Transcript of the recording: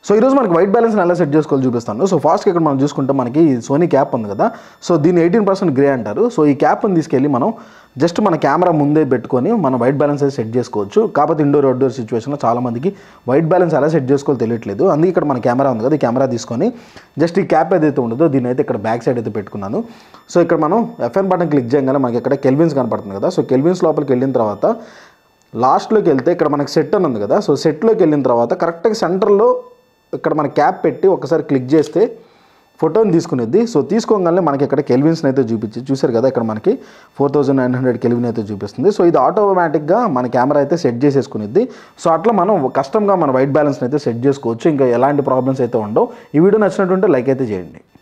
so ఈరోజు మనకి white balance ఎలా సెట్ చేసుకోవాలి చూపిస్తాను సో ఫాస్ట్గా ఇక్కడ మనం చూసుకుంటే మనకి సోనీ క్యాప్ ఉంది కదా సో దీన్ని ఎయిటీన్ పర్సెంట్ గ్రే అంటారు సో ఈ క్యాప్ని తీసుకెళ్ళి మనం జస్ట్ మన కెమెరా ముందే పెట్టుకొని మనం వైట్ బ్యాలెన్స్ అయితే సెట్ చేసుకోవచ్చు కాకపోతే ఇండోర్ అవుట్డోర్ సిచ్యువేషన్లో చాలా మందికి వైట్ బ్యాలెన్స్ ఎలా సెట్ చేసుకోవాలో తెలియట్లేదు అందుకే ఇక్కడ మన కెమెరా ఉంది కదా ఈ కెమెరా తీసుకొని జస్ట్ ఈ క్యాప్ ఏదైతే ఉండదో దీన్ని అయితే ఇక్కడ బ్యాక్ సైడ్ అయితే పెట్టుకున్నాను సో ఇక్కడ మనం ఎఫ్ఎన్ బటన్ క్లిక్ చేయగానే మనకి ఇక్కడ కెల్విన్స్ కనపడుతుంది కదా సో కెల్విన్స్ లోపలికి వెళ్ళిన తర్వాత లాస్ట్లోకి వెళ్తే ఇక్కడ మనకి సెట్ అని ఉంది కదా సో సెట్లోకి వెళ్ళిన తర్వాత కరెక్ట్గా సెంటర్లో ఇక్కడ మన క్యాప్ పెట్టి ఒకసారి క్లిక్ చేస్తే ఫోటోని తీసుకునేది సో తీసుకోగానే మనకి ఇక్కడ కెల్విన్స్ని అయితే చూపించి చూసారు కదా ఇక్కడ మనకి four thousand nine hundred kelvin అయితే చూపిస్తుంది సో ఇది ఆటోమేటిక్గా మన కెమెరా అయితే సెట్ చేసేసుకునేది సో అట్లా మనం కస్టమ్గా మన వైట్ బ్యాలెన్స్ని అయితే సెట్ చేసుకోవచ్చు ఇంకా ఎలాంటి ప్రాబ్లమ్స్ అయితే ఉండవు ఈ వీడియో నచ్చినట్టుంటే లైక్ అయితే చేయండి